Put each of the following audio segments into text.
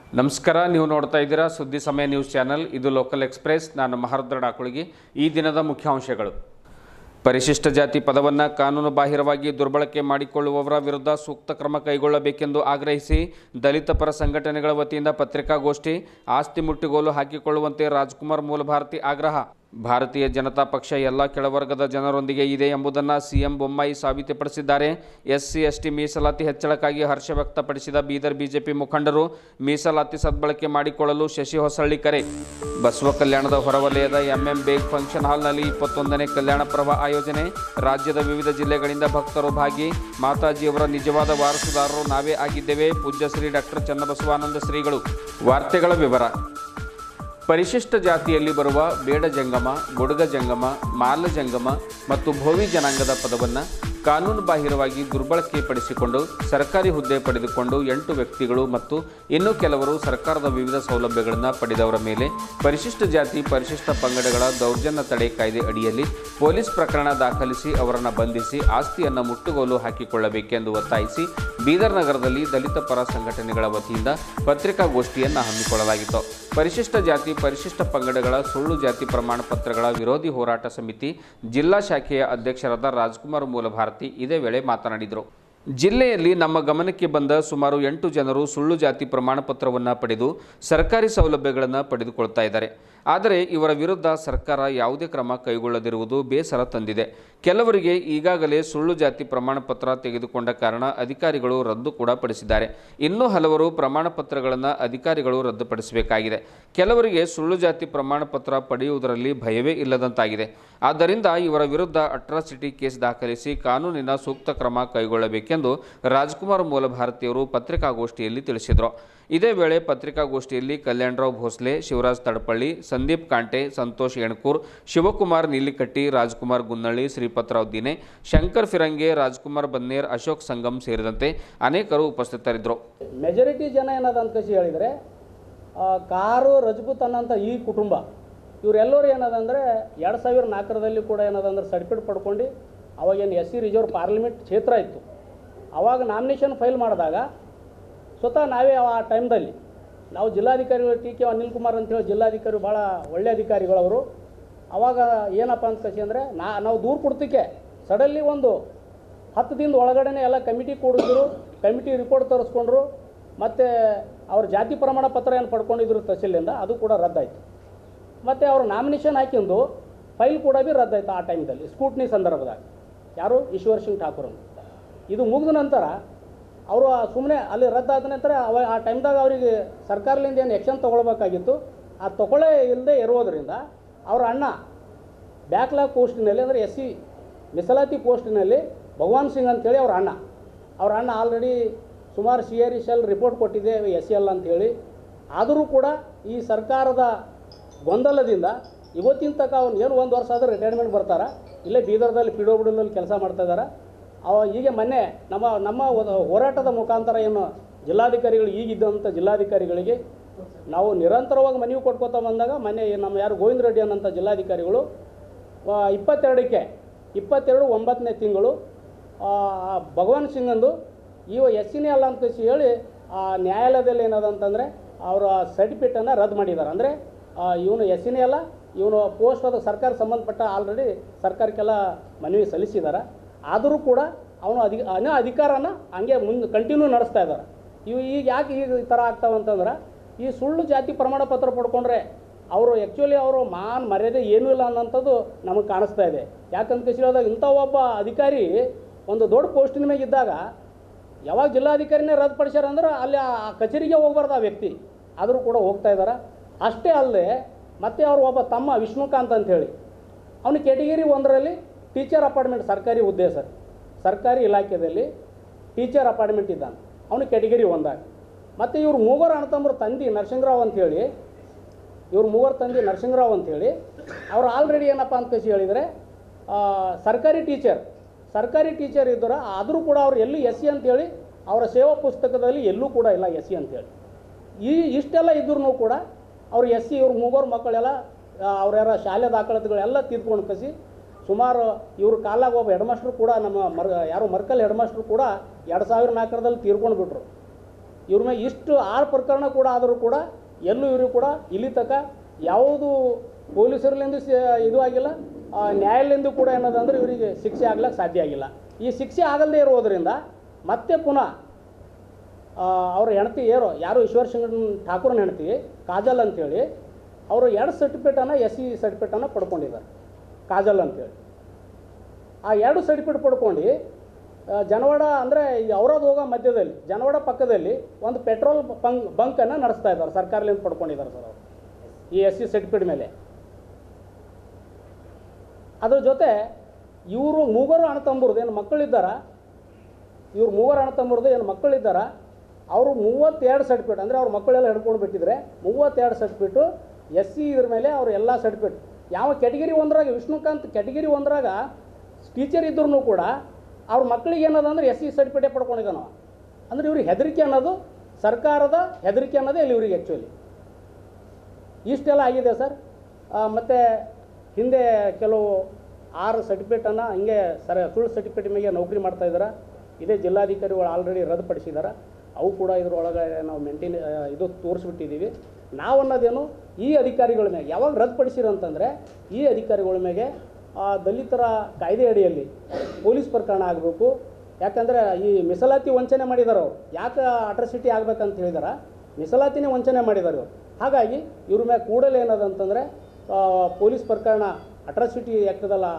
ನಮಸ್ಕಾರ ನೀವು ನೋಡ್ತಾ ಇದ್ದೀರಾ ಸುದ್ದಿ ಸಮಯ ನ್ಯೂಸ್ ಚಾನೆಲ್ ಇದು ಲೋಕಲ್ ಎಕ್ಸ್ಪ್ರೆಸ್ ನಾನು ಮಹರುದ್ರ ಡಾಕುಳಿಗಿ ಈ ದಿನದ ಮುಖ್ಯಾಂಶಗಳು ಪರಿಶಿಷ್ಟ ಜಾತಿ ಪದವನ್ನು ಕಾನೂನು ಬಾಹಿರವಾಗಿ ದುರ್ಬಳಕೆ ಮಾಡಿಕೊಳ್ಳುವವರ ವಿರುದ್ಧ ಸೂಕ್ತ ಕ್ರಮ ಕೈಗೊಳ್ಳಬೇಕೆಂದು ಆಗ್ರಹಿಸಿ ದಲಿತ ಪರ ಸಂಘಟನೆಗಳ ವತಿಯಿಂದ ಪತ್ರಿಕಾಗೋಷ್ಠಿ ಆಸ್ತಿ ಮುಟ್ಟುಗೋಲು ಹಾಕಿಕೊಳ್ಳುವಂತೆ ರಾಜ್ಕುಮಾರ್ ಮೂಲಭಾರತಿ ಆಗ್ರಹ ಭಾರತೀಯ ಜನತಾ ಪಕ್ಷ ಎಲ್ಲ ಕೆಳವರ್ಗದ ಜನರೊಂದಿಗೆ ಇದೆ ಎಂಬುದನ್ನು ಸಿಎಂ ಬೊಮ್ಮಾಯಿ ಸಾಬೀತುಪಡಿಸಿದ್ದಾರೆ ಎಸ್ಸಿ ಎಸ್ಟಿ ಮೀಸಲಾತಿ ಹೆಚ್ಚಳಕ್ಕಾಗಿ ಹರ್ಷ ವ್ಯಕ್ತಪಡಿಸಿದ ಬೀದರ್ ಬಿಜೆಪಿ ಮುಖಂಡರು ಮೀಸಲಾತಿ ಸದ್ಬಳಕೆ ಮಾಡಿಕೊಳ್ಳಲು ಶಶಿ ಹೊಸಳ್ಳಿ ಕರೆ ಬಸವ ಕಲ್ಯಾಣದ ಹೊರವಲಯದ ಎಂಎಂ ಬೇಗ್ ಫಂಕ್ಷನ್ ಹಾಲ್ನಲ್ಲಿ ಇಪ್ಪತ್ತೊಂದನೇ ಕಲ್ಯಾಣ ಪರ್ವ ಆಯೋಜನೆ ರಾಜ್ಯದ ವಿವಿಧ ಜಿಲ್ಲೆಗಳಿಂದ ಭಕ್ತರು ಭಾಗಿ ಮಾತಾಜಿಯವರ ನಿಜವಾದ ವಾರಸುದಾರರು ನಾವೇ ಆಗಿದ್ದೇವೆ ಪೂಜ್ಯ ಶ್ರೀ ಡಾಕ್ಟರ್ ಚನ್ನಬಸವಾನಂದ ಶ್ರೀಗಳು ವಾರ್ತೆಗಳ ವಿವರ ಪರಿಶಿಷ್ಟ ಜಾತಿಯಲ್ಲಿ ಬರುವ ಬೇಡ ಜಂಗಮ ಬುಡಗ ಜಂಗಮ ಮಾಲ ಜಂಗಮ ಮತ್ತು ಭೋವಿ ಜನಾಂಗದ ಪದವನ್ನು ಕಾನೂನು ಬಾಹಿರವಾಗಿ ದುರ್ಬಳಕೆ ಪಡಿಸಿಕೊಂಡು ಸರ್ಕಾರಿ ಹುದ್ದೆ ಪಡೆದುಕೊಂಡು ಎಂಟು ವ್ಯಕ್ತಿಗಳು ಮತ್ತು ಇನ್ನೂ ಕೆಲವರು ಸರ್ಕಾರದ ವಿವಿಧ ಸೌಲಭ್ಯಗಳನ್ನು ಪಡೆದವರ ಮೇಲೆ ಪರಿಶಿಷ್ಟ ಜಾತಿ ಪರಿಶಿಷ್ಟ ಪಂಗಡಗಳ ದೌರ್ಜನ್ಯ ತಡೆ ಕಾಯ್ದೆ ಅಡಿಯಲ್ಲಿ ಪೊಲೀಸ್ ಪ್ರಕರಣ ದಾಖಲಿಸಿ ಅವರನ್ನು ಬಂಧಿಸಿ ಆಸ್ತಿಯನ್ನು ಮುಟ್ಟುಗೋಲು ಹಾಕಿಕೊಳ್ಳಬೇಕೆಂದು ಒತ್ತಾಯಿಸಿ ಬೀದರ್ ನಗರದಲ್ಲಿ ದಲಿತ ಪರ ಸಂಘಟನೆಗಳ ವತಿಯಿಂದ ಪತ್ರಿಕಾಗೋಷ್ಠಿಯನ್ನು ಹಮ್ಮಿಕೊಳ್ಳಲಾಗಿತ್ತು ಪರಿಶಿಷ್ಟ ಜಾತಿ ಪರಿಶಿಷ್ಟ ಪಂಗಡಗಳ ಸುಳ್ಳು ಜಾತಿ ಪ್ರಮಾಣ ಪತ್ರಗಳ ವಿರೋಧಿ ಹೋರಾಟ ಸಮಿತಿ ಜಿಲ್ಲಾ ಶಾಖೆಯ ಅಧ್ಯಕ್ಷರಾದ ರಾಜ್ಕುಮಾರ್ ಮೂಲಭಾರತಿ ಇದೇ ವೇಳೆ ಮಾತನಾಡಿದರು ಜಿಲ್ಲೆಯಲ್ಲಿ ನಮ್ಮ ಗಮನಕ್ಕೆ ಬಂದ ಸುಮಾರು ಎಂಟು ಜನರು ಸುಳ್ಳು ಜಾತಿ ಪ್ರಮಾಣ ಪತ್ರವನ್ನು ಪಡೆದು ಸರ್ಕಾರಿ ಸೌಲಭ್ಯಗಳನ್ನು ಪಡೆದುಕೊಳ್ತಾ ಇದ್ದಾರೆ ಆದರೆ ಇವರ ವಿರುದ್ಧ ಸರ್ಕಾರ ಯಾವುದೇ ಕ್ರಮ ಕೈಗೊಳ್ಳದಿರುವುದು ಬೇಸರ ತಂದಿದೆ ಕೆಲವರಿಗೆ ಈಗಾಗಲೇ ಸುಳ್ಳು ಜಾತಿ ಪ್ರಮಾಣ ಪತ್ರ ತೆಗೆದುಕೊಂಡ ಕಾರಣ ಅಧಿಕಾರಿಗಳು ರದ್ದು ಕೂಡ ಪಡಿಸಿದ್ದಾರೆ ಇನ್ನೂ ಹಲವರು ಪ್ರಮಾಣ ಪತ್ರಗಳನ್ನು ಅಧಿಕಾರಿಗಳು ರದ್ದುಪಡಿಸಬೇಕಾಗಿದೆ ಕೆಲವರಿಗೆ ಸುಳ್ಳು ಜಾತಿ ಪ್ರಮಾಣ ಪತ್ರ ಪಡೆಯುವುದರಲ್ಲಿ ಭಯವೇ ಇಲ್ಲದಂತಾಗಿದೆ ಆದ್ದರಿಂದ ಇವರ ವಿರುದ್ಧ ಅಟ್ರಾಸಿಟಿ ಕೇಸ್ ದಾಖಲಿಸಿ ಕಾನೂನಿನ ಸೂಕ್ತ ಕ್ರಮ ಕೈಗೊಳ್ಳಬೇಕೆಂದು ರಾಜ್ಕುಮಾರ್ ಮೂಲಭಾರತಿಯವರು ಪತ್ರಿಕಾಗೋಷ್ಠಿಯಲ್ಲಿ ತಿಳಿಸಿದರು ಇದೇ ವೇಳೆ ಪತ್ರಿಕಾಗೋಷ್ಠಿಯಲ್ಲಿ ಕಲ್ಯಾಣರಾವ್ ಭೋಸ್ಲೆ ಶಿವರಾಜ್ ತಡಪಳ್ಳಿ ಸಂದೀಪ್ ಕಾಂಟೆ ಸಂತೋಷ್ ಎಣ್ಕೂರ್ ಶಿವಕುಮಾರ್ ನೀಲಿಕಟ್ಟಿ ರಾಜ್ಕುಮಾರ್ ಗುನ್ನಳ್ಳಿ ಶ್ರೀಪತ್ರಾವ್ ದಿನೆ ಶಂಕರ್ ಫಿರಂಗೆ ರಾಜ್ಕುಮಾರ್ ಬನ್ನೇರ್ ಅಶೋಕ್ ಸಂಗಮ್ ಸೇರಿದಂತೆ ಅನೇಕರು ಉಪಸ್ಥಿತರಿದ್ದರು ಮೆಜಾರಿಟಿ ಜನ ಏನದ ಅಂತ ಕಸಿ ಹೇಳಿದರೆ ಕಾರು ರಜಪೂತ್ ಅನ್ನೋಂಥ ಈ ಕುಟುಂಬ ಇವರೆಲ್ಲರೂ ಏನದಂದರೆ ಎರಡು ಸಾವಿರ ನಾಲ್ಕರದಲ್ಲಿ ಕೂಡ ಏನದಂದ್ರೆ ಸರ್ಟಿಫಿಕೇಟ್ ಪಡ್ಕೊಂಡು ಅವಾಗೇನು ಎಸ್ ಸಿ ರಿಸರ್ವ್ ಪಾರ್ಲಿಮೆಂಟ್ ಕ್ಷೇತ್ರ ಇತ್ತು ಅವಾಗ ನಾಮಿನೇಷನ್ ಫೈಲ್ ಮಾಡಿದಾಗ ಸ್ವತಃ ನಾವೇ ಆ ಟೈಮ್ದಲ್ಲಿ ನಾವು ಜಿಲ್ಲಾಧಿಕಾರಿಗಳು ಟಿ ಕೆ ಅನಿಲ್ ಕುಮಾರ್ ಅಂತೇಳಿ ಜಿಲ್ಲಾಧಿಕಾರಿ ಭಾಳ ಒಳ್ಳೆ ಅಧಿಕಾರಿಗಳು ಅವರು ಅವಾಗ ಏನಪ್ಪ ಅಂತ ಕಸಿ ಅಂದರೆ ನಾ ನಾವು ದೂರ ಕೊಡ್ತಿಕ್ಕೆ ಸಡನ್ಲಿ ಒಂದು ಹತ್ತು ದಿನದ ಒಳಗಡೆನೆ ಎಲ್ಲ ಕಮಿಟಿ ಕೂಡಿದ್ರು ಕಮಿಟಿ ರಿಪೋರ್ಟ್ ತರಿಸ್ಕೊಂಡ್ರು ಮತ್ತು ಅವ್ರ ಜಾತಿ ಪ್ರಮಾಣ ಪತ್ರ ಏನು ಪಡ್ಕೊಂಡಿದ್ರು ತಹಸೀಲಿಂದ ಅದು ಕೂಡ ರದ್ದಾಯಿತು ಮತ್ತು ಅವ್ರು ನಾಮಿನೇಷನ್ ಹಾಕಿಂದು ಫೈಲ್ ಕೂಡ ಭೀ ರದ್ದಾಯ್ತು ಆ ಟೈಮ್ದಲ್ಲಿ ಸ್ಕೂಟ್ನಿ ಸಂದರ್ಭದಾಗ ಯಾರು ಈಶ್ವರ್ ಸಿಂಗ್ ಠಾಕೂರ್ ಅಂತ ಇದು ಮುಗಿದ ನಂತರ ಅವರು ಸುಮ್ಮನೆ ಅಲ್ಲಿ ರದ್ದಾದ ನಂತರ ಅವ ಆ ಟೈಮ್ದಾಗ ಅವರಿಗೆ ಸರ್ಕಾರದಿಂದ ಏನು ಆ್ಯಕ್ಷನ್ ತೊಗೊಳ್ಬೇಕಾಗಿತ್ತು ಆ ತೊಗೊಳ್ಳೇ ಇಲ್ಲದೆ ಇರೋದ್ರಿಂದ ಅವ್ರ ಅಣ್ಣ ಬ್ಯಾಕ್ಲಾಗ್ ಪೋಸ್ಟಿನಲ್ಲಿ ಅಂದರೆ ಎಸ್ ಸಿ ಮೀಸಲಾತಿ ಪೋಸ್ಟಿನಲ್ಲಿ ಭಗವಾನ್ ಸಿಂಗ್ ಅಂತೇಳಿ ಅವ್ರ ಅಣ್ಣ ಅವ್ರ ಅಣ್ಣ ಆಲ್ರೆಡಿ ಸುಮಾರು C R S L report ಕೊಟ್ಟಿದೆ ಎಸ್ ಸಿ ಎಲ್ ಅಂತೇಳಿ ಆದರೂ ಕೂಡ ಈ ಸರ್ಕಾರದ ಗೊಂದಲದಿಂದ ಇವತ್ತಿನ ತನಕ ಅವ್ನು ಏನು ಒಂದು ವರ್ಷ ಆದರೂ ರಿಟೈರ್ಮೆಂಟ್ ಬರ್ತಾರ ಇಲ್ಲೇ ಬೀದರ್ದಲ್ಲಿ ಪಿ ಡಬ್ಲ್ಯೂನಲ್ಲಿ ಕೆಲಸ ಮಾಡ್ತಾ ಇದ್ದಾರೆ ಅವ ಹೀಗೆ ಮೊನ್ನೆ ನಮ್ಮ ನಮ್ಮ ಒದ- ಹೋರಾಟದ ಮುಖಾಂತರ ಏನು ಜಿಲ್ಲಾಧಿಕಾರಿಗಳು ಈಗಿದ್ದಂಥ ಜಿಲ್ಲಾಧಿಕಾರಿಗಳಿಗೆ ನಾವು ನಿರಂತರವಾಗಿ ಮನವಿ ಕೊಟ್ಕೋತಾ ಬಂದಾಗ ಮೊನ್ನೆ ನಮ್ಮ ಯಾರು ಗೋವಿಂದ ರೆಡ್ಡಿ ಅನ್ನೋಂಥ ಜಿಲ್ಲಾಧಿಕಾರಿಗಳು ಆ, ಇಪ್ಪತ್ತೆರಡಕ್ಕೆ ಇಪ್ಪತ್ತೆರಡು ಒಂಬತ್ತನೇ ತಿಂಗಳು ಆ, ಭಗವಾನ್ ಸಿಂಗಂದು ಇವ ಎಸ್ ಸಿನೇ ಅಲ್ಲ ಅಂತ ಕಸಿ ಹೇಳಿ ಆ ನ್ಯಾಯಾಲಯದಲ್ಲಿ ಏನದಂತಂದರೆ ಅವರ ಸರ್ಟಿಫಿಕೇಟನ್ನು ರದ್ದು ಮಾಡಿದ್ದಾರೆ ಅಂದರೆ ಇವನು ಎಸ್ ಸಿನೇ ಅಲ್ಲ ಇವನು ಪೋಸ್ಟ್ ಅದು ಸರ್ಕಾರ ಸಂಬಂಧಪಟ್ಟ ಆಲ್ರೆಡಿ ಸರ್ಕಾರಕ್ಕೆಲ್ಲ ಮನವಿ ಸಲ್ಲಿಸಿದ್ದಾರೆ ಆದರೂ ಕೂಡ ಅವನು ಅಧಿ ಅನ ಅಧಿಕಾರನ ಹಂಗೆ ಮುಂದೆ ಕಂಟಿನ್ಯೂ ನಡೆಸ್ತಾ ಇದ್ದಾರೆ ಇವು ಈಗ ಯಾಕೆ ಈಗ ಈ ಥರ ಆಗ್ತಾವಂತಂದ್ರೆ ಈ ಸುಳ್ಳು ಜಾತಿ ಪ್ರಮಾಣ ಪತ್ರ ಪಡ್ಕೊಂಡ್ರೆ ಅವರು ಆ್ಯಕ್ಚುಲಿ ಅವರು ಮಾನ್ ಮರ್ಯಾದೆ ಏನೂ ಇಲ್ಲ ಅನ್ನೋಂಥದ್ದು ನಮಗೆ ಕಾಣಿಸ್ತಾ ಇದೆ ಯಾಕಂತ ಕಸಿ ಹೇಳಿದಾಗ ಇಂಥ ಒಬ್ಬ ಅಧಿಕಾರಿ ಒಂದು ದೊಡ್ಡ ಪೋಸ್ಟಿನ ಮೇಲೆ ಇದ್ದಾಗ ಯಾವಾಗ ಜಿಲ್ಲಾಧಿಕಾರಿನೇ ರದ್ದುಪಡಿಸ್ಯಾರ ಅಂದ್ರೆ ಅಲ್ಲಿ ಆ ಆ ಕಚೇರಿಗೆ ಹೋಗ್ಬಾರ್ದು ಆ ವ್ಯಕ್ತಿ ಆದರೂ ಕೂಡ ಹೋಗ್ತಾ ಇದ್ದಾರೆ ಅಷ್ಟೇ ಅಲ್ಲದೆ ಮತ್ತೆ ಅವ್ರ ಒಬ್ಬ ತಮ್ಮ ವಿಷ್ಣುಕಾಂತ್ ಅಂತೇಳಿ ಅವನು ಕೆಟಗಿರಿ ಒಂದರಲ್ಲಿ ಟೀಚರ್ ಅಪಾರ್ಟ್ಮೆಂಟ್ ಸರ್ಕಾರಿ ಹುದ್ದೆ ಸರ್ ಸರ್ಕಾರಿ ಇಲಾಖೆಯಲ್ಲಿ ಟೀಚರ್ ಅಪಾರ್ಟ್ಮೆಂಟ್ ಇದ್ದಾನೆ ಅವನು ಕೆಟಗಿರಿ ಒಂದಾಗ ಮತ್ತು ಇವ್ರು ಮೂವರು ಅಣ್ಣತಮ್ಮರು ತಂದೆ ನರಸಿಂಗರಾವ್ ಅಂತೇಳಿ ಇವ್ರು ಮೂವರು ತಂದೆ ನರಸಿಂಗರಾವ್ ಅಂತೇಳಿ ಅವ್ರು ಆಲ್ರೆಡಿ ಏನಪ್ಪ ಅಂತ ಕಸಿ ಹೇಳಿದರೆ ಆ, ಸರ್ಕಾರಿ ಟೀಚರ್ ಸರ್ಕಾರಿ ಟೀಚರ್ ಇದ್ದರ ಆದರೂ ಕೂಡ ಅವ್ರು ಎಲ್ಲೂ ಎಸ್ ಸಿ ಅಂತೇಳಿ ಅವರ ಸೇವಾ ಪುಸ್ತಕದಲ್ಲಿ ಎಲ್ಲೂ ಕೂಡ ಇಲ್ಲ ಎಸ್ ಸಿ ಅಂತೇಳಿ ಈ ಇಷ್ಟೆಲ್ಲ ಇದ್ರೂ ಕೂಡ ಅವ್ರು ಎಸ್ ಸಿ ಇವ್ರ ಮೂವರು ಮಕ್ಕಳೆಲ್ಲ ಅವ್ರ ಯಾರ ಶಾಲೆ ದಾಖಲಾತಿಗಳೆಲ್ಲ ತಿದ್ಕೊಂಡು ಕಸಿ ಸುಮಾರು ಇವ್ರ ಕಾಲಾಗ ಒಬ್ಬ ಹೆಡ್ ಮಾಸ್ಟ್ರು ಕೂಡ ನಮ್ಮ ಮರ್ ಯಾರು ಮರ್ಕಲ್ ಹೆಡ್ ಮಾಸ್ಟ್ರು ಕೂಡ ಎರಡು ಸಾವಿರ ನಾಲ್ಕರದಲ್ಲಿ ತೀರ್ಕೊಂಡು ಬಿಟ್ರು ಇವ್ರ ಮೇಲೆ ಇಷ್ಟು ಆರು ಪ್ರಕರಣ ಕೂಡ ಆದರೂ ಕೂಡ ಎಲ್ಲೂ ಇವರು ಕೂಡ ಇಲ್ಲಿ ತನಕ ಯಾವುದು ಪೊಲೀಸರ್ಲಿಂದ ಸ- ಇದು ಆಗಿಲ್ಲ ಆ, ನ್ಯಾಯಾಲಯದಿಂದ ಕೂಡ ಏನದಂದ್ರೆ ಇವರಿಗೆ ಶಿಕ್ಷೆ ಆಗ್ಲಿಕ್ಕೆ ಸಾಧ್ಯ ಆಗಿಲ್ಲ ಈ ಶಿಕ್ಷೆ ಆಗಲ್ಲದೆ ಇರೋದರಿಂದ ಮತ್ತೆ ಪುನಃ ಆ, ಅವ್ರ ಹೆಂಡತಿ ಏರೋ ಯಾರು ಈಶ್ವರ್ ಸಿಂಗ್ ಠಾಕೂರ್ನ ಹೆಂಡತಿ ಕಾಜಲ್ ಅಂತೇಳಿ ಅವರು ಎರಡು ಸರ್ಟಿಫಿಕೇಟನ್ನು ಎಸ್ ಸಿ ಸರ್ಟಿಫಿಕೇಟನ್ನು ಪಡ್ಕೊಂಡಿದ್ದಾರೆ ಕಾಜಲ್ ಅಂತೇಳಿ ಆ ಎರಡು ಸರ್ಟಿಫಿಕೇಟ್ ಪಡ್ಕೊಂಡು ಆ, ಜನವಾಡ ಅಂದರೆ ಈ ಔರಾದ್ ಹೋಗೋ ಮಧ್ಯದಲ್ಲಿ ಜನವಾಡ ಪಕ್ಕದಲ್ಲಿ ಒಂದು ಪೆಟ್ರೋಲ್ ಬಂಕ್ ಬಂಕನ್ನು ನಡೆಸ್ತಾ ಇದ್ದಾರೆ ಸರ್ಕಾರದಿಂದ ಪಡ್ಕೊಂಡಿದ್ದಾರೆ ಸರ್ ಅವರು ಈ ಎಸ್ ಸಿ ಸರ್ಟಿಫಿಕೇಟ್ ಮೇಲೆ ಅದ್ರ ಜೊತೆ ಇವರು ಮೂವರು ಅಣ್ಣ ತಮ್ಮರದು ಏನು ಮಕ್ಕಳಿದ್ದಾರ ಇವ್ರು ಮೂವರು ಅಣ್ಣ ತಮ್ಮರದು ಏನು ಮಕ್ಕಳಿದ್ದಾರ ಅವರು ಮೂವತ್ತೆರಡು ಸರ್ಟಿಫಿಕೇಟ್ ಅಂದರೆ ಅವ್ರ ಮಕ್ಕಳೆಲ್ಲ ಹಿಡ್ಕೊಂಡು ಬಿಟ್ಟಿದ್ರೆ ಮೂವತ್ತೆರಡು ಸರ್ಟಿಫಿಕೇಟು ಎಸ್ ಸಿ ಇದ್ರ ಮೇಲೆ ಅವ್ರ ಎಲ್ಲ ಸರ್ಟಿಫಿಕೇಟ್ ಯಾವ ಕೆಟಗಿರಿ ಒಂದ್ರಾಗ ವಿಷ್ಣುಕಾಂತ್ ಕೆಟಗಿರಿ ಒಂದ್ರಾಗ ಟೀಚರ್ ಇದ್ರೂ ಕೂಡ ಅವ್ರ ಮಕ್ಕಳಿಗೆ ಏನದ ಅಂದ್ರೆ ಎಸ್ ಸಿ ಸರ್ಟಿಫಿಕೇಟ್ ಪಡ್ಕೊಂಡಿದ್ದಾನ ಅಂದ್ರೆ ಇವ್ರಿಗೆ ಹೆದರಿಕೆ ಅನ್ನೋದು ಸರ್ಕಾರದ ಹೆದರಿಕೆ ಅನ್ನೋದೇ ಇಲ್ಲಿ ಇವ್ರಿಗೆ ಆ್ಯಕ್ಚುಲಿ ಇಷ್ಟೆಲ್ಲ ಆಗಿದೆ ಸರ್ ಮತ್ತು ಹಿಂದೆ ಕೆಲವು ಆರು ಸರ್ಟಿಫಿಕೇಟನ್ನು ಹಿಂಗೆ ಸರ ಸುಳ್ಳು ಸರ್ಟಿಫಿಕೇಟ್ ಮೇಲೆ ನೌಕರಿ ಮಾಡ್ತಾ ಇದ್ದಾರೆ ಇದೇ ಜಿಲ್ಲಾಧಿಕಾರಿಗಳು ಆಲ್ರೆಡಿ ರದ್ದುಪಡಿಸಿದ್ದಾರೆ ಅವು ಕೂಡ ಇದ್ರೊಳಗೆ ನಾವು ಮೇಂಟೈನ್ ಇದು ತೋರಿಸ್ಬಿಟ್ಟಿದ್ದೀವಿ ನಾವು ಅನ್ನೋದೇನು ಈ ಅಧಿಕಾರಿಗಳ ಮೇಲೆ ಯಾವಾಗ ರದ್ದುಪಡಿಸಿರೋ ಅಂತಂದರೆ ಈ ಅಧಿಕಾರಿಗಳ ಮೇಲೆ ಆ ದಲಿತರ ಕಾಯ್ದೆ ಅಡಿಯಲ್ಲಿ ಪೊಲೀಸ್ ಪ್ರಕರಣ ಆಗಬೇಕು ಯಾಕಂದರೆ ಈ ಮೀಸಲಾತಿ ವಂಚನೆ ಮಾಡಿದಾರೆ ಅವ್ರು ಯಾಕೆ ಅಟ್ರಸಿಟಿ ಆಗ್ಬೇಕಂತ ಹೇಳಿದಾರೆ ಮೀಸಲಾತಿನೇ ವಂಚನೆ ಮಾಡಿದ್ದಾರೆ ಇವ್ರು ಹಾಗಾಗಿ ಇವ್ರ ಮೇಲೆ ಕೂಡಲೇ ಏನದಂತಂದರೆ ಪೊಲೀಸ್ ಪ್ರಕರಣ ಅಟ್ರಾಸಿಟಿ ಆ್ಯಕ್ಟದಲ್ಲ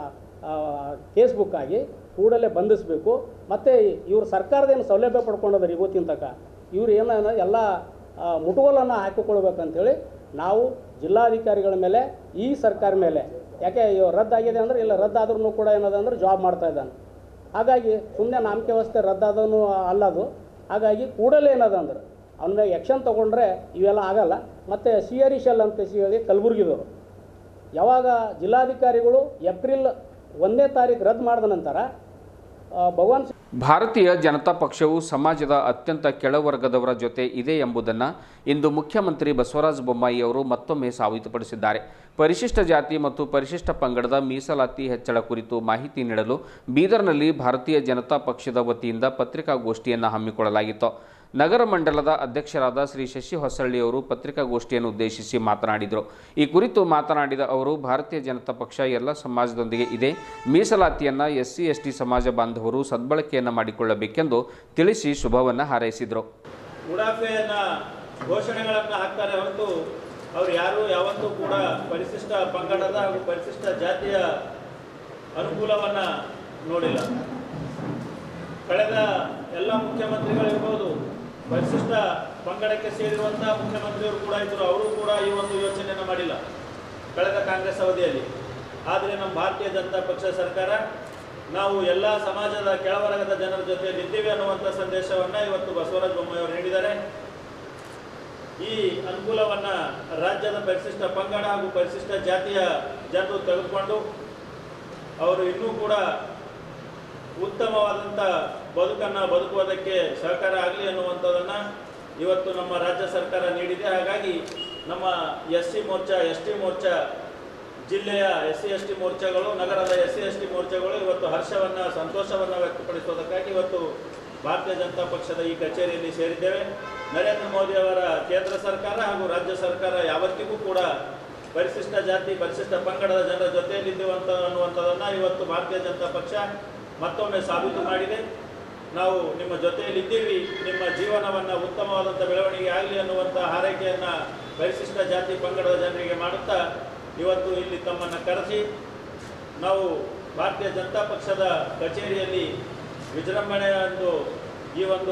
ಕೇಸ್ ಬುಕ್ ಆಗಿ ಕೂಡಲೇ ಬಂಧಿಸಬೇಕು ಮತ್ತು ಇವ್ರು ಸರ್ಕಾರದ ಏನು ಸೌಲಭ್ಯ ಪಡ್ಕೊಂಡದಾರೆ ಇವತ್ತಿನ ತನಕ ಇವ್ರು ಏನು ಎಲ್ಲ ಆ, ಮುಟುಗೋಲನ್ನು ಹಾಕಿಕೊಳ್ಬೇಕಂತೇಳಿ ನಾವು ಜಿಲ್ಲಾಧಿಕಾರಿಗಳ ಮೇಲೆ ಈ ಸರ್ಕಾರ ಮೇಲೆ ಯಾಕೆ ಇವ್ ರದ್ದಾಗಿದೆ ಅಂದರೆ ಇಲ್ಲ ರದ್ದಾದ್ರೂ ಕೂಡ ಏನದಂದ್ರೆ ಜಾಬ್ ಮಾಡ್ತಾ ಇದ್ದಾನೆ ಹಾಗಾಗಿ ಸುಮ್ಮನೆ ನಾಮಕೆ ವ್ಯವಸ್ಥೆ ರದ್ದಾದನು ಅಲ್ಲದು ಹಾಗಾಗಿ ಕೂಡಲೇ ಏನದಂದ್ರೆ ಅವನ ಮೇಲೆ ಆ್ಯಕ್ಷನ್ ತೊಗೊಂಡ್ರೆ ಇವೆಲ್ಲ ಆಗಲ್ಲ ಮತ್ತು ಸಿ ಆರ್ ಶೆಲ್ ಅಂತ ಹೇಳಿ ಕಲಬುರಗಿದವರು ಯಾವಾಗ ಜಿಲ್ಲಾಧಿಕಾರಿಗಳು ಏಪ್ರಿಲ್ ಒಂದನೇ ತಾರೀಕು ರದ್ದು ಮಾಡಿದ ನಂತರ ಆ, ಭಗವಾನ್ ಭಾರತೀಯ ಜನತಾ ಪಕ್ಷವು ಸಮಾಜದ ಅತ್ಯಂತ ಕೆಳವರ್ಗದವರ ಜೊತೆ ಇದೆ ಎಂಬುದನ್ನು ಇಂದು ಮುಖ್ಯಮಂತ್ರಿ ಬಸವರಾಜ ಬೊಮ್ಮಾಯಿ ಅವರು ಮತ್ತೊಮ್ಮೆ ಸಾಬೀತುಪಡಿಸಿದ್ದಾರೆ ಪರಿಶಿಷ್ಟ ಜಾತಿ ಮತ್ತು ಪರಿಶಿಷ್ಟ ಪಂಗಡದ ಮೀಸಲಾತಿ ಹೆಚ್ಚಳ ಕುರಿತು ಮಾಹಿತಿ ನೀಡಲು ಬೀದರ್ನಲ್ಲಿ ಭಾರತೀಯ ಜನತಾ ಪಕ್ಷದ ವತಿಯಿಂದ ಪತ್ರಿಕಾಗೋಷ್ಠಿಯನ್ನು ಹಮ್ಮಿಕೊಳ್ಳಲಾಗಿತ್ತು ನಗರ ಮಂಡಲದ ಅಧ್ಯಕ್ಷರಾದ ಶ್ರೀ ಶಶಿ ಹೊಸಳ್ಳಿ ಅವರು ಪತ್ರಿಕಾಗೋಷ್ಠಿಯನ್ನು ಉದ್ದೇಶಿಸಿ ಮಾತನಾಡಿದರು ಈ ಕುರಿತು ಮಾತನಾಡಿದ ಅವರು ಭಾರತೀಯ ಜನತಾ ಪಕ್ಷ ಎಲ್ಲ ಸಮಾಜದೊಂದಿಗೆ ಇದೆ ಮೀಸಲಾತಿಯನ್ನು ಎಸ್ ಸಿ ಎಸ್ ಟಿ ಸಮಾಜ ಬಾಂಧವರು ಸದ್ಬಳಕೆಯನ್ನು ಮಾಡಿಕೊಳ್ಳಬೇಕೆಂದು ತಿಳಿಸಿ ಶುಭವನ್ನು ಹಾರೈಸಿದರು ಉಡಾಫೆಯನ್ನ ಘೋಷಣೆಗಳನ್ನು ಹಾಕ್ತಾರೆ ಹೊರತು ಅವ್ರು ಯಾರು ಯಾವತ್ತೂ ಕೂಡ ಪರಿಶಿಷ್ಟ ಪಂಗಡದ ಹಾಗೂ ಪರಿಶಿಷ್ಟ ಜಾತಿಯ ಅನುಕೂಲವನ್ನ ನೋಡಿಲ್ಲ ಕಳೆದ ಎಲ್ಲ ಮುಖ್ಯಮಂತ್ರಿಗಳಿರ್ಬೋದು ಪರಿಶಿಷ್ಟ ಪಂಗಡಕ್ಕೆ ಸೇರಿರುವಂತಹ ಮುಖ್ಯಮಂತ್ರಿಯವರು ಕೂಡ ಇದ್ದರು ಅವರು ಕೂಡ ಈ ಒಂದು ಯೋಚನೆಯನ್ನು ಮಾಡಿಲ್ಲ ಕಳೆದ ಕಾಂಗ್ರೆಸ್ ಅವಧಿಯಲ್ಲಿ ಆದರೆ ನಮ್ಮ ಭಾರತೀಯ ಜನತಾ ಪಕ್ಷ ಸರ್ಕಾರ ನಾವು ಎಲ್ಲ ಸಮಾಜದ ಕೆಳವರ್ಗದ ಜನರ ಜೊತೆ ನಿಂತೀವಿ ಅನ್ನುವಂಥ ಸಂದೇಶವನ್ನು ಇವತ್ತು ಬಸವರಾಜ ಬೊಮ್ಮಾಯಿ ಅವರು ನೀಡಿದ್ದಾರೆ ಈ ಅನುಕೂಲವನ್ನ ರಾಜ್ಯದ ಪರಿಶಿಷ್ಟ ಪಂಗಡ ಹಾಗೂ ಪರಿಶಿಷ್ಟ ಜಾತಿಯ ಜನರು ತೆಗೆದುಕೊಂಡು ಅವರು ಇನ್ನೂ ಕೂಡ ಉತ್ತಮವಾದಂಥ ಬದುಕನ್ನು ಬದುಕುವುದಕ್ಕೆ ಸಹಕಾರ ಆಗಲಿ ಅನ್ನುವಂಥದ್ದನ್ನ ಇವತ್ತು ನಮ್ಮ ರಾಜ್ಯ ಸರ್ಕಾರ ನೀಡಿದೆ ಹಾಗಾಗಿ ನಮ್ಮ S C Morcha S T Morcha ಜಿಲ್ಲೆಯ ಎಸ್ ಸಿ ಎಸ್ ಟಿ ಮೋರ್ಚಾಗಳು ನಗರದ ಎಸ್ ಸಿ ಎಸ್ ಟಿ ಮೋರ್ಚಾಗಳು ಇವತ್ತು ಹರ್ಷವನ್ನು ಸಂತೋಷವನ್ನು ವ್ಯಕ್ತಪಡಿಸುವುದಕ್ಕಾಗಿ ಇವತ್ತು ಭಾರತೀಯ ಜನತಾ ಪಕ್ಷದ ಈ ಕಚೇರಿಯಲ್ಲಿ ಸೇರಿದ್ದೇವೆ ನರೇಂದ್ರ ಮೋದಿ ಅವರ ಕೇಂದ್ರ ಸರ್ಕಾರ ಹಾಗೂ ರಾಜ್ಯ ಸರ್ಕಾರ ಯಾವತ್ತಿಗೂ ಕೂಡ ಪರಿಶಿಷ್ಟ ಜಾತಿ ಪರಿಶಿಷ್ಟ ಪಂಗಡದ ಜನರ ಜೊತೆಯಲ್ಲಿದ್ದೇವಂತ ಅನ್ನುವಂಥದ್ದನ್ನು ಇವತ್ತು ಭಾರತೀಯ ಜನತಾ ಪಕ್ಷ ಮತ್ತೊಮ್ಮೆ ಸಾಬೀತು ಮಾಡಿದೆ ನಾವು ನಿಮ್ಮ ಜೊತೆಯಲ್ಲಿದ್ದೀವಿ ನಿಮ್ಮ ಜೀವನವನ್ನು ಉತ್ತಮವಾದಂಥ ಬೆಳವಣಿಗೆ ಆಗಲಿ ಅನ್ನುವಂಥ ಹಾರೈಕೆಯನ್ನು ಪರಿಶಿಷ್ಟ ಜಾತಿ ಪಂಗಡದ ಜನರಿಗೆ ಮಾಡುತ್ತಾ ಇವತ್ತು ಇಲ್ಲಿ ತಮ್ಮನ್ನು ಕರೆಸಿ ನಾವು ಭಾರತೀಯ ಜನತಾ ಪಕ್ಷದ ಕಚೇರಿಯಲ್ಲಿ ವಿಜೃಂಭಣೆಯ ಒಂದು ಈ ಒಂದು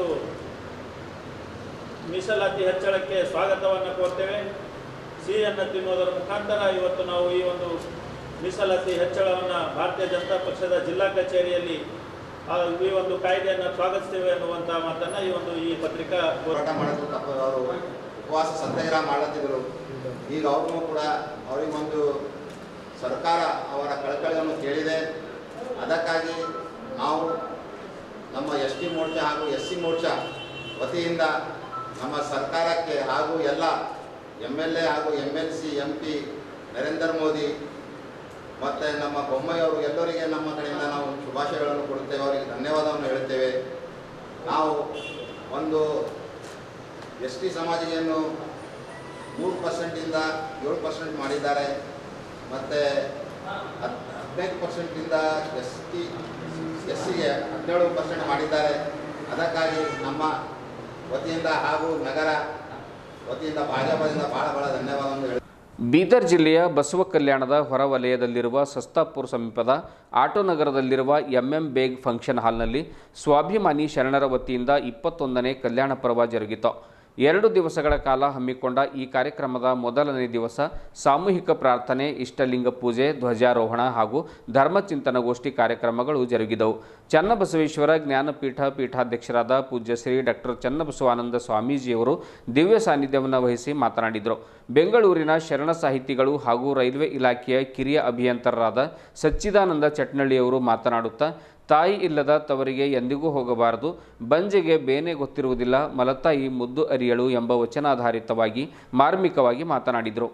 ಮೀಸಲಾತಿ ಹೆಚ್ಚಳಕ್ಕೆ ಸ್ವಾಗತವನ್ನು ಕೋರ್ತೇವೆ ಸಿಹಿಯನ್ನು ತಿನ್ನುವುದರ ಮುಖಾಂತರ ಇವತ್ತು ನಾವು ಈ ಒಂದು ಮೀಸಲಾತಿ ಹೆಚ್ಚಳವನ್ನು ಭಾರತೀಯ ಜನತಾ ಪಕ್ಷದ ಜಿಲ್ಲಾ ಕಚೇರಿಯಲ್ಲಿ ಆ ಈ ಒಂದು ಕಾಯ್ದೆಯನ್ನು ಸ್ವಾಗತಿಸ್ತೇವೆ ಅನ್ನುವಂಥ ಮಾತನ್ನು ಈ ಒಂದು ಈ ಪತ್ರಿಕಾ ಹೋರಾಟ ಮಾಡೋದು ತಪ್ಪ ಅವರು ಉಪವಾಸ ಸತ್ಯಾಗ್ರಹ ಮಾಡತ್ತಿದ್ರು ಈಗ ಅವ್ರನ್ನೂ ಕೂಡ ಅವರಿಗೊಂದು ಸರ್ಕಾರ ಅವರ ಕಳಕಳಿಯನ್ನು ಕೇಳಿದೆ ಅದಕ್ಕಾಗಿ ನಾವು ನಮ್ಮ ಎಸ್ ಟಿ ಮೋರ್ಚಾ ಹಾಗೂ ಎಸ್ ಸಿ ಮೋರ್ಚಾ ವತಿಯಿಂದ ನಮ್ಮ ಸರ್ಕಾರಕ್ಕೆ ಹಾಗೂ ಎಲ್ಲ ಎಮ್ ಎಲ್ ಎ ಹಾಗೂ M L C M P Narendra Modi ಮತ್ತು ನಮ್ಮ ಬೊಮ್ಮಾಯಿಯವರು ಎಲ್ಲರಿಗೆ ನಮ್ಮ ಕಡೆಯಿಂದ ನಾವು ಶುಭಾಶಯಗಳನ್ನು ಕೊಡುತ್ತೇವೆ ಅವರಿಗೆ ಧನ್ಯವಾದವನ್ನು ಹೇಳುತ್ತೇವೆ ನಾವು ಒಂದು ಎಸ್ ಟಿ ಸಮಾಜಿಗೆಯನ್ನು ಮೂರು ಪರ್ಸೆಂಟಿಂದ ಏಳು ಪರ್ಸೆಂಟ್ ಮಾಡಿದ್ದಾರೆ ಮತ್ತು ಹದ್ ಹದಿನೈದು ಪರ್ಸೆಂಟಿಂದ ಎಸ್ ಟಿ ಎಸ್ ಸಿಗೆ ಹದಿನೇಳು ಪರ್ಸೆಂಟ್ ಮಾಡಿದ್ದಾರೆ ಅದಕ್ಕಾಗಿ ನಮ್ಮ ವತಿಯಿಂದ ಹಾಗೂ ನಗರ ವತಿಯಿಂದ ಭಾಜಪದಿಂದ ಭಾಳ ಭಾಳ ಧನ್ಯವಾದವನ್ನು ಹೇಳಿ ಬೀದರ್ ಜಿಲ್ಲೆಯ ಬಸವ ಕಲ್ಯಾಣದ ಹೊರವಲಯದಲ್ಲಿರುವ ಸಸ್ತಾಪುರ್ ಸಮೀಪದ ಆಟೋ ನಗರದಲ್ಲಿರುವ ಎಂಎಂ ಬೇಗ್ ಫಂಕ್ಷನ್ ಹಾಲ್ನಲ್ಲಿ ಸ್ವಾಭಿಮಾನಿ ಶರಣರ ವತಿಯಿಂದ ಇಪ್ಪತ್ತೊಂದನೇ ಕಲ್ಯಾಣ ಪರ್ವ ಜರುಗಿತು ಎರಡು ದಿವಸಗಳ ಕಾಲ ಹಮ್ಮಿಕೊಂಡ ಈ ಕಾರ್ಯಕ್ರಮದ ಮೊದಲನೇ ದಿವಸ ಸಾಮೂಹಿಕ ಪ್ರಾರ್ಥನೆ ಇಷ್ಟಲಿಂಗ ಪೂಜೆ ಧ್ವಜಾರೋಹಣ ಹಾಗೂ ಧರ್ಮಚಿಂತನಗೋಷ್ಠಿ ಕಾರ್ಯಕ್ರಮಗಳು ಜರುಗಿದವು ಚನ್ನಬಸವೇಶ್ವರ ಜ್ಞಾನಪೀಠ ಪೀಠಾಧ್ಯಕ್ಷರಾದ ಪೂಜ್ಯ ಶ್ರೀ ಡಾಕ್ಟರ್ ಚನ್ನಬಸವಾನಂದ ಸ್ವಾಮೀಜಿಯವರು ದಿವ್ಯ ಸಾನ್ನಿಧ್ಯವನ್ನು ವಹಿಸಿ ಮಾತನಾಡಿದರು ಬೆಂಗಳೂರಿನ ಶರಣ ಸಾಹಿತಿಗಳು ಹಾಗೂ ರೈಲ್ವೆ ಇಲಾಖೆಯ ಕಿರಿಯ ಅಭಿಯಂತರರಾದ ಸಚ್ಚಿದಾನಂದ ಚಟ್ನಳ್ಳಿಯವರು ಮಾತನಾಡುತ್ತಾ ತಾಯಿ ಇಲ್ಲದ ತವರಿಗೆ ಎಂದಿಗೂ ಹೋಗಬಾರದು ಬಂಜೆಗೆ ಬೇನೆ ಗೊತ್ತಿರುವುದಿಲ್ಲ ಮಲತಾಯಿ ಮುದ್ದು ಅರಿಯಳು ಎಂಬ ವಚನಾಧಾರಿತವಾಗಿ ಮಾರ್ಮಿಕವಾಗಿ ಮಾತನಾಡಿದರು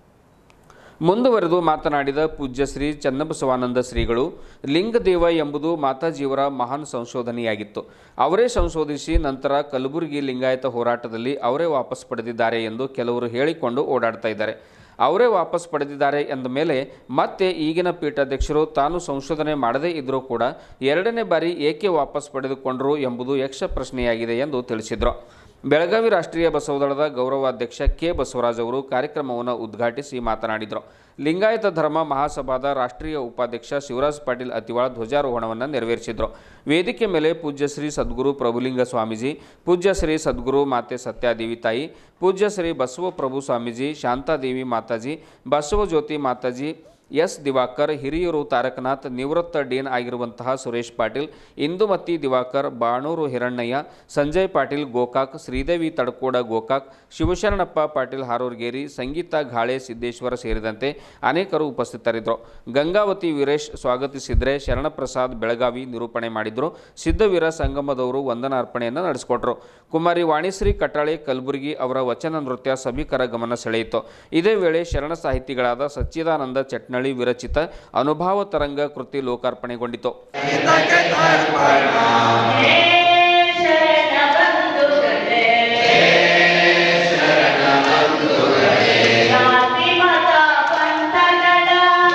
ಮುಂದುವರೆದು ಮಾತನಾಡಿದ ಪೂಜ್ಯ ಶ್ರೀ ಚನ್ನಬಸವಾನಂದ ಶ್ರೀಗಳು ಲಿಂಗದೇವ ಎಂಬುದು ಮಾತಾಜಿಯವರ ಮಹಾನ್ ಸಂಶೋಧನೆಯಾಗಿತ್ತು ಅವರೇ ಸಂಶೋಧಿಸಿ ನಂತರ ಕಲಬುರಗಿ ಲಿಂಗಾಯತ ಹೋರಾಟದಲ್ಲಿ ಅವರೇ ವಾಪಸ್ ಪಡೆದಿದ್ದಾರೆ ಎಂದು ಕೆಲವರು ಹೇಳಿಕೊಂಡು ಓಡಾಡ್ತಾ ಇದ್ದಾರೆ ಅವರೇ ವಾಪಸ್ ಪಡೆದಿದ್ದಾರೆ ಎಂದ ಮೇಲೆ ಮತ್ತೆ ಈಗಿನ ಪೀಠಾಧ್ಯಕ್ಷರು ತಾನು ಸಂಶೋಧನೆ ಮಾಡದೇ ಇದ್ದರೂ ಕೂಡ ಎರಡನೇ ಬಾರಿ ಏಕೆ ವಾಪಸ್ ಪಡೆದುಕೊಂಡರು ಎಂಬುದು ಯಕ್ಷ ಪ್ರಶ್ನೆಯಾಗಿದೆ ಎಂದು ತಿಳಿಸಿದರು ಬೆಳಗಾವಿ ರಾಷ್ಟ್ರೀಯ ಬಸವದಳದ ಗೌರವಾಧ್ಯಕ್ಷ ಕೆ ಬಸವರಾಜ್ ಅವರು ಕಾರ್ಯಕ್ರಮವನ್ನು ಉದ್ಘಾಟಿಸಿ ಮಾತನಾಡಿದರು ಲಿಂಗಾಯತ ಧರ್ಮ ಮಹಾಸಭಾದ ರಾಷ್ಟ್ರೀಯ ಉಪಾಧ್ಯಕ್ಷ ಶಿವರಾಜ್ ಪಾಟೀಲ್ ಅತಿವಾಳ ಧ್ವಜಾರೋಹಣವನ್ನು ನೆರವೇರಿಸಿದರು ವೇದಿಕೆ ಮೇಲೆ ಪೂಜ್ಯ ಶ್ರೀ ಸದ್ಗುರು ಪ್ರಭುಲಿಂಗ ಸ್ವಾಮೀಜಿ ಪೂಜ್ಯ ಶ್ರೀ ಸದ್ಗುರು ಮಾತೆ ಸತ್ಯಾದೇವಿ ತಾಯಿ ಪೂಜ್ಯ ಶ್ರೀ ಬಸವ ಪ್ರಭು ಸ್ವಾಮೀಜಿ ಶಾಂತಾದೇವಿ ಮಾತಾಜಿ ಬಸವಜ್ಯೋತಿ ಮಾತಾಜಿ ಎಸ್ ದಿವಾಕರ್ ಹಿರಿಯೂರು ತಾರಕನಾಥ್ ನಿವೃತ್ತ ಡೀನ್ ಆಗಿರುವಂತಹ ಸುರೇಶ್ ಪಾಟೀಲ್ ಇಂದುಮತಿ ದಿವಾಕರ್ ಬಾಣೂರು ಹಿರಣ್ಣಯ್ಯ ಸಂಜಯ್ ಪಾಟೀಲ್ ಗೋಕಾಕ್ ಶ್ರೀದೇವಿ ತಡಕೋಡ ಗೋಕಾಕ್ ಶಿವಶರಣಪ್ಪ ಪಾಟೀಲ್ ಹಾರೂರ್ಗೇರಿ ಸಂಗೀತ ಘಾಳೆ ಸಿದ್ದೇಶ್ವರ ಸೇರಿದಂತೆ ಅನೇಕರು ಉಪಸ್ಥಿತರಿದ್ದರು ಗಂಗಾವತಿ ವೀರೇಶ್ ಸ್ವಾಗತಿಸಿದರೆ ಶರಣಪ್ರಸಾದ್ ಬೆಳಗಾವಿ ನಿರೂಪಣೆ ಮಾಡಿದರು ಸಿದ್ಧವೀರ ಸಂಗಮದವರು ವಂದನಾರ್ಪಣೆಯನ್ನು ನಡೆಸಿಕೊಟ್ರು ಕುಮಾರಿ ವಾಣಿಶ್ರೀ ಕಟಾಳೆ ಕಲಬುರಗಿ ಅವರ ವಚನ ನೃತ್ಯ ಸಭಿಕರ ಗಮನ ಸೆಳೆಯಿತು ಇದೇ ವೇಳೆ ಶರಣ ಸಾಹಿತಿಗಳಾದ ಸಚ್ಚಿದಾನಂದ ಚಟ್ನಳ್ಳಿ ವಿರಚಿತ ಅನುಭಾವ ತರಂಗ ಕೃತಿ ಲೋಕಾರ್ಪಣೆಗೊಂಡಿತು ಜಾತಿ ಮತ ಪಂಥಗಳ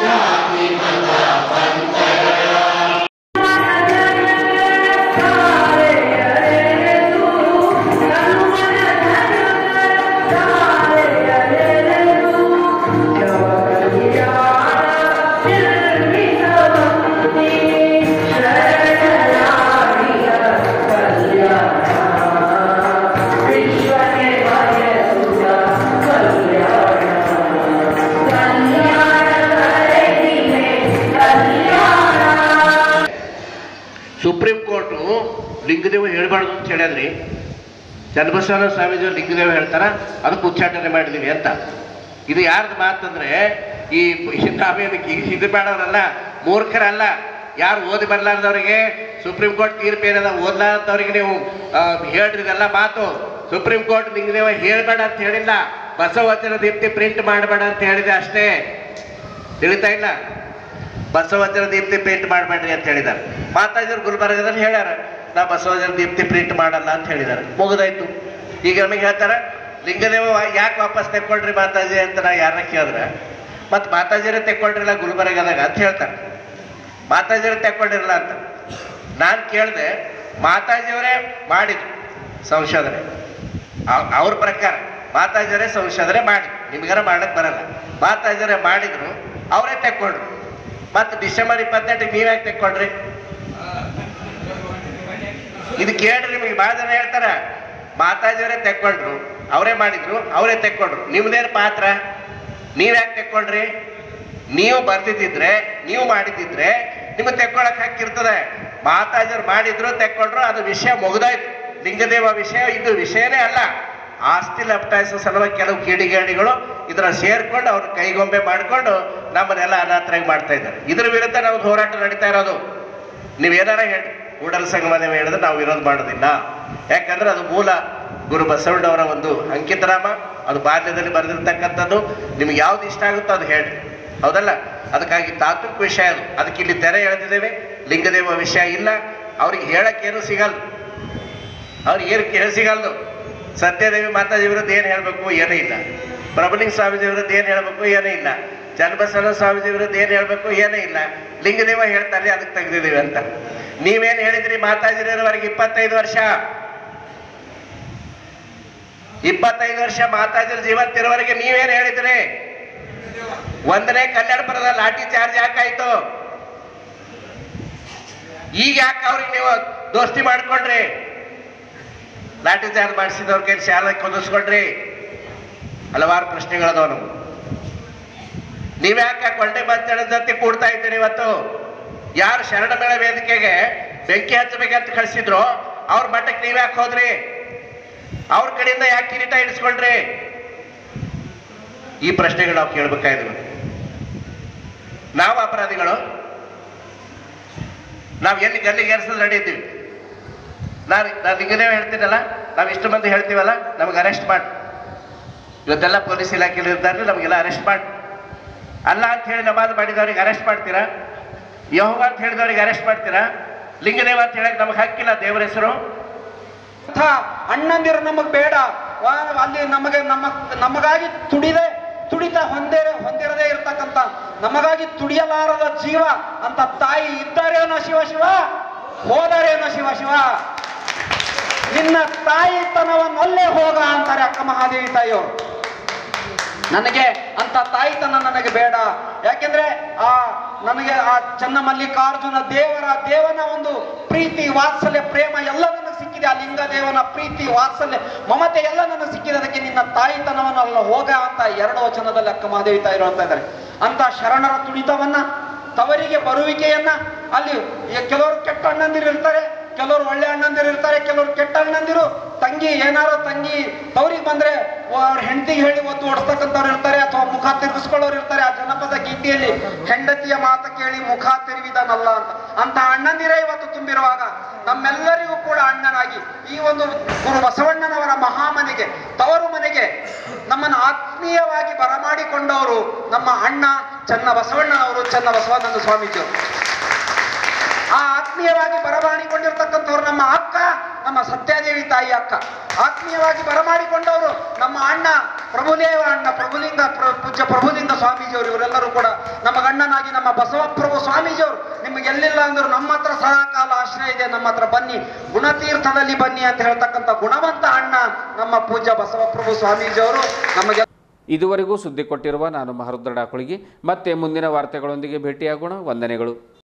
ಸುಪ್ರೀಂ ಕೋರ್ಟು ಲಿಂಗದೇವ ಹೇಳ್ಬಾರ್ದು ಅಂತ ಹೇಳ್ಯಾದ್ರಿ ಚನ್ನಬಸವನ ಸ್ವಾಮೀಜಿ ಲಿಂಗದೇವ ಹೇಳ್ತಾರ ಅದಕ್ಕೆ ಉಚ್ಚಾಟನೆ ಮಾಡಿದೀವಿ ಅಂತ ಇದು ಯಾರ್ದು ಮಾತಂದ್ರೆ ಈ ಈ ನಾವೇನು ಈ- ಇದು ಬೇಡವ್ರಲ್ಲ ಮೂರ್ಖರಲ್ಲ ಯಾರು ಓದಿ ಬರ್ಲಾರ್ದವ್ರಿಗೆ ಸುಪ್ರೀಂ ಕೋರ್ಟ್ ತೀರ್ಪು ಏನದ ಓದ್ಲಾರ್ದವ್ರಿಗೆ ನೀವು ಆ, ಹೇಳ್ರಿ ಇದೆಲ್ಲ ಮಾತು ಸುಪ್ರೀಂ ಕೋರ್ಟ್ ಲಿಂಗದೇವ ಹೇಳ್ಬೇಡ ಅಂತ ಹೇಳಿಲ್ಲ ಬಸವಚನ ದೀಪ್ತಿ ಪ್ರಿಂಟ್ ಮಾಡಬೇಡ ಅಂತ ಹೇಳಿದೆ ಅಷ್ಟೇ ತಿಳಿತಾ ಇಲ್ಲ ಬಸವಚನ ದೀಪ್ತಿ ಪ್ರಿಂಟ್ ಮಾಡಬೇಡ್ರಿ ಅಂತ ಹೇಳಿದ್ದಾರೆ ಮಾತಾಜಿಯವರು ಗುಲ್ಬರ್ಗದಲ್ಲಿ ಹೇಳ್ಯಾರ ನಾ ಬಸವಚನ ದೀಪ್ತಿ ಪ್ರಿಂಟ್ ಮಾಡಲ್ಲ ಅಂತ ಹೇಳಿದ್ದಾರೆ ಮುಗಿದಾಯ್ತು ಈಗ ನಮಗೆ ಹೇಳ್ತಾರ ಲಿಂಗದೇವ ಯಾಕೆ ವಾಪಸ್ ತೆಕ್ಕೊಳ್ರಿ ಮಾತಾಜಿ ಅಂತ ನಾ ಯಾರನ್ನ ಕೇಳಿದ್ರೆ ಮತ್ತು ಮಾತಾಜಿಯರೇ ತೆಕ್ಕೊಳ್ರಿಲ್ಲ ಗುಲ್ಬರ್ಗದಾಗ ಅಂತ ಹೇಳ್ತಾರೆ ಮಾತಾಜಿಯವರು ತೆಕ್ಕೊಂಡಿರಲ್ಲ ಅಂತ ನಾನು ಕೇಳಿದೆ ಮಾತಾಜಿಯವರೇ ಮಾಡಿದ್ರು ಸಂಶೋಧನೆ ಅವ್- ಅವ್ರ ಪ್ರಕಾರ ಮಾತಾಜಿಯವರೇ ಸಂಶೋಧನೆ ಮಾಡಿ ನಿಮ್ಗಾರ ಮಾಡಕ್ ಬರಲ್ಲ ಮಾತಾಜಿಯವರೇ ಮಾಡಿದ್ರು ಅವರೇ ತೆಕ್ಕೊಂಡ್ರು ಮತ್ತು ಡಿಸೆಂಬರ್ ಇಪ್ಪತ್ತೆಂಟಕ್ಕೆ ನೀವ್ ಯಾಕೆ ತೆಕ್ಕೊಂಡ್ರಿ ಇದು ಕೇಳ್ರಿ ನಿಮಗೆ ಭಾಳ ಜನ ಹೇಳ್ತಾರ ಮಾತಾಜಿಯವರೇ ತೆಕ್ಕೊಂಡ್ರು ಅವರೇ ಮಾಡಿದ್ರು ಅವರೇ ತೆಕ್ಕೊಂಡ್ರು ನಿಮ್ದೇನು ಪಾತ್ರ ನೀವ್ ಯಾಕೆ ತೆಕ್ಕೊಂಡ್ರಿ ನೀವು ಬರ್ತಿದ್ದಿದ್ರೆ ನೀವು ಮಾಡಿದ್ದಿದ್ರೆ ನಿಮಗೆ ತೆಕ್ಕೊಳಕ್ ಹಾಕಿರ್ತದೆ ಮಾತಾಜರು ಮಾಡಿದ್ರು ತೆಕ್ಕೊಂಡ್ರು ಅದು ವಿಷಯ ಮುಗ್ದಾಯ್ತು ಲಿಂಗದೇವ ವಿಷಯ ಇದು ವಿಷಯನೇ ಅಲ್ಲ ಆಸ್ತಿ ಲಪ್ಟಾಯಿಸೋ ಸಲುವಾಗಿ ಕೆಲವು ಕಿಡಿಗೇಡಿಗಳು ಇದರ ಸೇರ್ಕೊಂಡು ಅವ್ರ ಕೈಗೊಂಬೆ ಮಾಡಿಕೊಂಡು ನಮ್ಮನ್ನೆಲ್ಲ ಅನಾಥರಾಗಿ ಮಾಡ್ತಾ ಇದ್ದಾರೆ ಇದ್ರ ವಿರುದ್ಧ ನಾವು ಹೋರಾಟ ನಡೀತಾ ಇರೋದು ನೀವೇನಾರ ಹೇಳಿ ಕೂಡಲ ಸಂಗಮದೇವ ಹೇಳಿದ್ರೆ ನಾವು ವಿರೋಧ ಮಾಡೋದಿಲ್ಲ ಯಾಕಂದ್ರೆ ಅದು ಮೂಲ ಗುರು ಬಸವಣ್ಣವರ ಒಂದು ಅಂಕಿತನಾಮ ಅದು ಬಾಲ್ಯದಲ್ಲಿ ಬರೆದಿರ್ತಕ್ಕಂಥದ್ದು ನಿಮ್ಗೆ ಯಾವ್ದು ಇಷ್ಟ ಆಗುತ್ತೋ ಅದು ಹೇಳಿ ಹೌದಲ್ಲ ಅದಕ್ಕಾಗಿ ತಾತ್ವಿಕ ವಿಷಯ ಅದು ಅದಕ್ಕೆ ಇಲ್ಲಿ ತೆರೆ ಎಳೆದಿದ್ದೇವೆ ಲಿಂಗದೇವ ವಿಷಯ ಇಲ್ಲ ಅವ್ರಿಗೆ ಹೇಳಕ್ಕೇನು ಸಿಗಲ್ಲ ಅವ್ರಿಗೆ ಏನು ಕೇಳಿ ಸಿಗಲ್ದು ಸತ್ಯದೇವಿ ಮಾತಾಜಿ ವಿರುದ್ಧ ಏನು ಹೇಳಬೇಕು ಏನೂ ಇಲ್ಲ ಪ್ರಭುಲಿಂಗ ಸ್ವಾಮೀಜಿ ವಿರುದ್ಧ ಏನು ಹೇಳಬೇಕು ಏನೂ ಇಲ್ಲ ಚನ್ನಬಸವ ಸ್ವಾಮೀಜಿ ವಿರುದ್ಧ ಏನು ಹೇಳಬೇಕು ಏನೂ ಇಲ್ಲ ಲಿಂಗದೇವ ಹೇಳ್ತಾರೆ ಅದಕ್ಕೆ ತೆಗೆದಿದ್ದೀವಿ ಅಂತ ನೀವೇನು ಹೇಳಿದ್ರಿ ಮಾತಾಜಿರೋವರೆಗೆ ಇಪ್ಪತ್ತೈದು ವರ್ಷ ಇಪ್ಪತ್ತೈದು ವರ್ಷ ಮಾತಾಜಿರ ಜೀವಂತಿರೋವರೆಗೆ ನೀವೇನು ಹೇಳಿದ್ರಿ ಒಂದನೇ ಕಲ್ಯಾಣಪುರದ ಲಾಠಿ ಚಾರ್ಜ್ ಯಾಕಾಯ್ತು ಈಗ ಯಾಕೆ ಅವ್ರಿಗೆ ನೀವು ದೋಸ್ತಿ ಮಾಡ್ಕೊಂಡ್ರಿ ಲಾಠಿ ಚಾರ್ಜ್ ಮಾಡಿಸಿದವ್ರ ಕೈ ಶಾಲೆ ಕುದಿಸ್ಕೊಂಡ್ರಿ ಹಲವಾರು ಪ್ರಶ್ನೆಗಳದಾವ ನಮ್ಗೆ ನೀವ್ಯಾಕೆ ಕೊಂಡೆ ಬಂಚಣದ ಜೊತೆ ಕೂಡ್ತಾ ಇದ್ದೀರಿ ಇವತ್ತು ಯಾರು ಶರಣ ಮೇಳ ವೇದಿಕೆಗೆ ಬೆಂಕಿ ಹಚ್ಚಬೇಕಂತ ಕಳಿಸಿದ್ರು ಅವ್ರ ಮಟ್ಟಕ್ಕೆ ನೀವ್ಯಾಕೆ ಹೋದ್ರಿ ಅವ್ರ ಕಡೆಯಿಂದ ಯಾಕೆ ಕಿರೀಟ ಇಡಿಸ್ಕೊಂಡ್ರಿ ಈ ಪ್ರಶ್ನೆಗಳು ನಾವು ಕೇಳ್ಬೇಕಾಯ್ತು ನಾವು ಅಪರಾಧಿಗಳು ನಾವು ಎಲ್ಲಿ ಗಲ್ಲಿಗೆ ಏರ್ಸೋದು ನಡೀತೀವಿ ನಾನು ನಾನು ಹಿಂಗನೇ ಹೇಳ್ತೀನಲ್ಲ ನಾವು ಇಷ್ಟು ಮಂದಿ ಹೇಳ್ತೀವಲ್ಲ ನಮಗೆ ಅರೆಸ್ಟ್ ಮಾಡಿ ಇವತ್ತೆಲ್ಲ ಪೊಲೀಸ್ ಇಲಾಖೆಯಲ್ಲಿ ಇರ್ತಾರೆ ನಮಗೆಲ್ಲ ಅರೆಸ್ಟ್ ಮಾಡಿ ಅಲ್ಲ ಅಂತ ಹೇಳಿ ನಮಾಜ್ ಮಾಡಿದವ್ರಿಗೆ ಅರೆಸ್ಟ್ ಮಾಡ್ತೀರಾ ಯಹೋವ ಅಂತ ಹೇಳಿದವ್ರಿಗೆ ಅರೆಸ್ಟ್ ಮಾಡ್ತೀರಾ ಲಿಂಗದೇವ ಅಂತ ಹೇಳಕ್ ನಮಗೆ ಹಕ್ಕಿಲ್ಲ ದೇವರ ಹೆಸರು ಅಂಥ ಅಣ್ಣಂದಿರು ನಮಗ್ ಬೇಡ ವಾ- ಅಲ್ಲಿ ನಮಗೆ ನಮ್ಮ ನಮಗಾಗಿ ತುಡಿದೆ ತುಡಿತ ಹೊಂದೇ ಹೊಂದಿರದೇ ಇರ್ತಕ್ಕಂಥ ನಮಗಾಗಿ ತುಡಿಯಲಾರದ ಜೀವ ಅಂತ ತಾಯಿ ಇದ್ದಾರೇನೋ ಶಿವ ಶಿವ ಹೋದರೇನೋ ಶಿವ ಶಿವ ನಿನ್ನ ತಾಯಿತನವನ್ನಲ್ಲೇ ಹೋಗ ಅಂತಾರೆ ಅಕ್ಕ ಮಹಾದೇವಿ ತಾಯಿಯವರು ನನಗೆ ಅಂತ ತಾಯಿತನ ನನಗೆ ಬೇಡ ಯಾಕೆಂದ್ರೆ ಆ ನನಗೆ ಆ ಚನ್ನ ಮಲ್ಲಿಕಾರ್ಜುನ ದೇವರ ದೇವನ ಒಂದು ಪ್ರೀತಿ ವಾತ್ಸಲ್ಯ ಪ್ರೇಮ ಎಲ್ಲ ನನಗೆ ಸಿಕ್ಕಿದೆ ಆ ಲಿಂಗ ದೇವನ ಪ್ರೀತಿ ವಾತ್ಸಲ್ಯ ಮಮತೆ ಎಲ್ಲ ನನಗೆ ಸಿಕ್ಕಿದೆ ಅದಕ್ಕೆ ನಿನ್ನ ತಾಯಿತನವನ್ನೆಲ್ಲ ಹೋಗ ಅಂತ ಎರಡು ವಚನದಲ್ಲಿ ಅಕ್ಕ ಮಹಾದೇವಿ ತಾಯಿರು ಅಂತ ಇದ್ದಾರೆ ಅಂತ ಶರಣರ ತುಡಿತವನ್ನ ತವರಿಗೆ ಬರುವಿಕೆಯನ್ನ ಅಲ್ಲಿ ಈ ಕೆಲವರು ಕೆಟ್ಟ ಅಣ್ಣಂದಿರು ಇರ್ತಾರೆ ಕೆಲವರು ಒಳ್ಳೆ ಅಣ್ಣಂದಿರು ಇರ್ತಾರೆ ಕೆಲವರು ಕೆಟ್ಟ ಅಣ್ಣಂದಿರು ತಂಗಿ ಏನಾರೋ ತಂಗಿ ತವರಿಗೆ ಬಂದ್ರೆ ಅವ್ರ ಹೆಂಡತಿಗೆ ಹೇಳಿ ಒದ್ದು ಓಡಿಸ್ತಕ್ಕಂಥವ್ರು ಇರ್ತಾರೆ ಅಥವಾ ಮುಖ ತಿರುಗಿಸ್ಕೊಳ್ಳೋರು ಇರ್ತಾರೆ ಆ ಜನಪದ ಗೀತೆಯಲ್ಲಿ ಹೆಂಡತಿಯ ಮಾತು ಕೇಳಿ ಮುಖ ತಿರುವಿದನಲ್ಲ ಅಂತ ಅಂತ ಅಣ್ಣಂದಿರೇ ಇವತ್ತು ತುಂಬಿರುವಾಗ ನಮ್ಮೆಲ್ಲರಿಗೂ ಕೂಡ ಅಣ್ಣನಾಗಿ ಈ ಒಂದು ಗುರು ಬಸವಣ್ಣನವರ ಮಹಾಮನೆಗೆ ತವರು ಮನೆಗೆ ನಮ್ಮನ್ನು ಆತ್ಮೀಯವಾಗಿ ಬರಮಾಡಿಕೊಂಡವರು ನಮ್ಮ ಅಣ್ಣ ಚನ್ನ ಬಸವಣ್ಣನವರು ಚನ್ನ ಬಸವಾನಂದ ಸ್ವಾಮೀಜಿಯವರು ಆ ಆತ್ಮೀಯವಾಗಿ ಬರಮಾಡಿಕೊಂಡಿರ್ತಕ್ಕಂಥವ್ರು ನಮ್ಮ ಅಕ್ಕ ನಮ್ಮ ಸತ್ಯಾದೇವಿ ತಾಯಿ ಅಕ್ಕ ಆತ್ಮೀಯವಾಗಿ ಬರಮಾಡಿಕೊಂಡವರು ನಮ್ಮ ಅಣ್ಣ ಪ್ರಭುದೇವ ಅಣ್ಣ ಪ್ರಭುಲಿಂಗ ಪ್ರ- ಪೂಜ್ಯ ಪ್ರಭುಲಿಂಗ ಸ್ವಾಮೀಜಿಯವರು ಇವರೆಲ್ಲರೂ ಕೂಡ ನಮ್ಮ ಗಣ್ಣನಾಗಿ ನಮ್ಮ ಬಸವಪ್ರಭು ಸ್ವಾಮೀಜಿಯವರು ನಿಮಗೆ ಎಲ್ಲಿಲ್ಲ ಅಂದ್ರು ನಮ್ಮ ಹತ್ರ ಸದಾಕಾಲ ಆಶ್ರಯ ಇದೆ ನಮ್ಮ ಹತ್ರ ಬನ್ನಿ ಗುಣತೀರ್ಥದಲ್ಲಿ ಬನ್ನಿ ಅಂತ ಹೇಳ್ತಕ್ಕಂಥ ಗುಣವಂತ ಅಣ್ಣ ನಮ್ಮ ಪೂಜ್ಯ ಬಸವಪ್ರಭು ಸ್ವಾಮೀಜಿಯವರು ನಮಗೆ ಇದುವರೆಗೂ ಸುದ್ದಿ ಕೊಟ್ಟಿರುವ ನಾನು ಮಹರುದ್ರ ಡಾಕುಳಿಗಿ ಮತ್ತೆ ಮುಂದಿನ ವಾರ್ತೆಗಳೊಂದಿಗೆ ಭೇಟಿಯಾಗೋಣ ವಂದನೆಗಳು